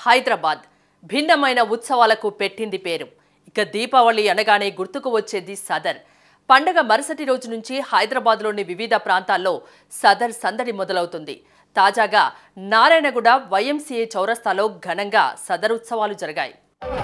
హైదరాబాద్ భిన్నమైన ఉత్సవాలకు పెట్టింది పేరు ఇక దీపావళి అనగానే గుర్తుకు వచ్చేది సదర్ పండగ మరుసటి రోజు నుంచి హైదరాబాద్లోని వివిధ ప్రాంతాల్లో సదర్ సందడి మొదలవుతుంది తాజాగా నారాయణగూడ వైఎంసీఏ చౌరస్తాలో ఘనంగా సదర్ ఉత్సవాలు జరిగాయి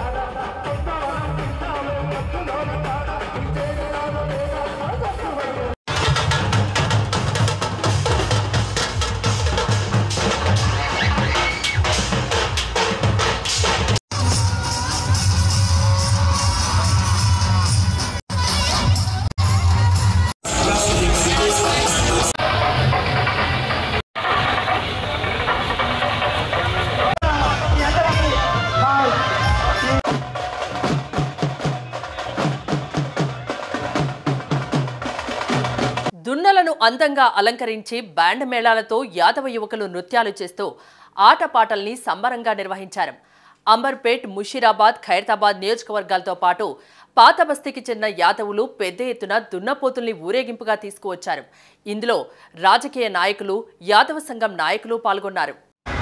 దున్నలను అందంగా అలంకరించి బ్యాండ్ మేళాలతో యాదవ యువకులు నృత్యాలు చేస్తూ ఆటపాటల్ని సంబరంగా నిర్వహించారు అంబర్పేట్ ముషీరాబాద్ ఖైరతాబాద్ నియోజకవర్గాలతో పాటు పాత బస్తీకి చెందిన యాదవులు పెద్ద ఎత్తున దున్నపోతుల్ని ఊరేగింపుగా తీసుకువచ్చారు ఇందులో రాజకీయ నాయకులు యాదవ సంఘం నాయకులు పాల్గొన్నారు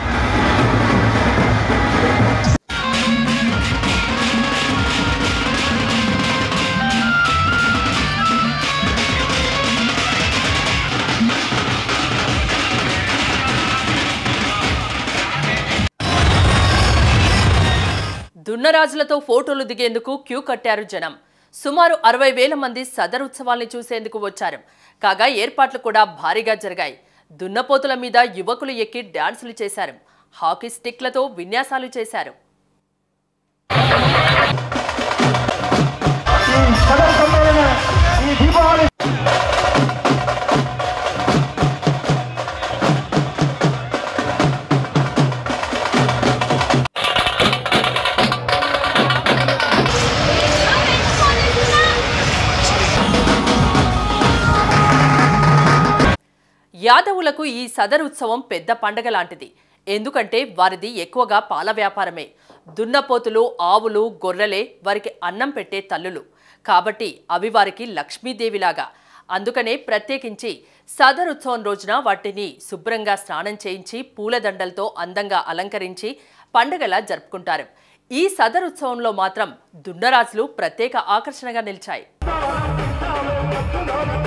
దున్నరాజులతో ఫోటోలు దిగేందుకు క్యూ కట్టారు జనం సుమారు అరవై వేల మంది సదర్ ఉత్సవాల్ని చూసేందుకు వచ్చారు కాగా ఏర్పాట్లు కూడా భారీగా జరిగాయి దున్నపోతుల మీద యువకులు ఎక్కి డాన్సులు చేశారు హాకీ స్టిక్లతో విన్యాసాలు చేశారు ఈ సదర్ సమ్మేళన ఈ దీపావళి యాదవులకు ఈ సదర్ ఉత్సవం పెద్ద పండగ లాంటిది ఎందుకంటే వారిది ఎక్కువగా పాల వ్యాపారమే దున్నపోతులు ఆవులు గొర్రెలే వారికి అన్నం పెట్టే తల్లులు కాబట్టి అవి వారికి లక్ష్మీదేవిలాగా అందుకనే ప్రత్యేకించి సదర్ ఉత్సవం రోజున వాటిని శుభ్రంగా స్నానం చేయించి పూలదండలతో అందంగా అలంకరించి పండగలా జరుపుకుంటారు ఈ సదర్ ఉత్సవంలో మాత్రం దున్నరాజులు ప్రత్యేక ఆకర్షణగా నిలిచాయి దున్నరాజుల